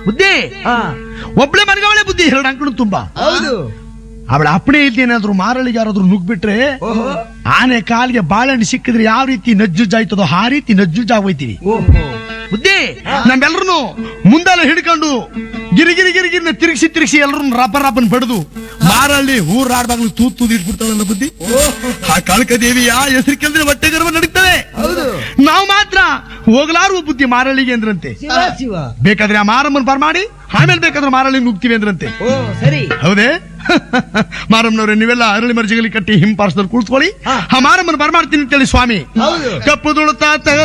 ಬುದ್ಧಿ ಹಾ ಒಬ್ಳೆ ಮನಗವಳೆ ಬುದ್ಧಿ ಎರಡು ಅಂಕಣ ತುಂಬಾ ಹೌದು ಅವಳ ಅಪ್ಪಣೆ ಇದ್ದೇನಾದ್ರೂ ಮಾರಳಿಗೆ ಯಾರಾದ್ರೂ ನುಗ್ಬಿಟ್ರೆ ಓಹೋ ಆನೆ ಕಾಲಿಗೆ ಬಾಳೆಹಣ್ಣು ಸಿಕ್ಕಿದ್ರೆ ಯಾವ ರೀತಿ ನಜ್ಜುಜ್ಜಾಯ್ತದೋ ಆ ರೀತಿ ನಜ್ಜುಜ್ಜಾಗೋಯ್ತೀವಿ ಓಹೋ ಬುದ್ಧಿ ನಮ್ಮೆಲ್ಲರೂ ಮುಂದೆಲ್ಲ ಹಿಡ್ಕೊಂಡು ಗಿರಿ ಗಿರಿ ಗಿರಿ ಗಿರಿನ ತಿರುಗಿಸಿ ತಿರುಗಿಸಿ ಎಲ್ಲರೂ ರಬ್ಬ ರಬ್ಬನ್ ಬಡ್ದು ಮಾರಳ್ಳಿ ಊರಾಡ್ಬಾಗ್ಲು ತೂತ್ ತೂದ್ ಇಟ್ಬಿಡ್ತಾಳಲ್ಲ ಬುದ್ಧಿ ಆ ಕಾಳಕ ದೇವಿಯ ಹೆಸರು ಕೇಳಿದ್ರೆ ಹೊಟ್ಟೆ ಗರ್ವ ನಡೀತದೆ ಹೌದು ನಾವು ಮಾತ್ರ ಹೋಗ್ಲಾರುವ ಬುದ್ಧಿ ಮಾರಳ್ಳಿಗೆ ಅಂದ್ರಂತೆ ಶಿವ ಶಿವ ಬೇಕಾದ್ರೆ ಆ ಮಾರಮ್ಮನ್ ಬರ್ಮಾಡಿ ಆಮೇಲೆ ಬೇಕಾದ್ರೆ ಮಾರಳ್ಳಿ ನುಗ್ತೀವಿ ಅಂದ್ರಂತೆ ಓ ಸರಿ ಹೌದೇ ಮಾರಮ್ಮನವ್ರೆ ನೀವೆಲ್ಲ ಅರಳಿ ಮರ್ಜಿಗಲಿ ಕಟ್ಟಿ ಹಿಂಪಾರ್ಸದಲ್ಲಿ ಕೂರ್ಸ್ಕೊಳ್ಳಿ ಹಾ. ಆ ಮಾರಮ್ಮನ ಬರ್ಮಾಡ್ತೀನಿ ಅಂತೇಳಿ ಸ್ವಾಮಿ ಹೌದು ಕಪ್ಪು ದುಳುತ್ತಾ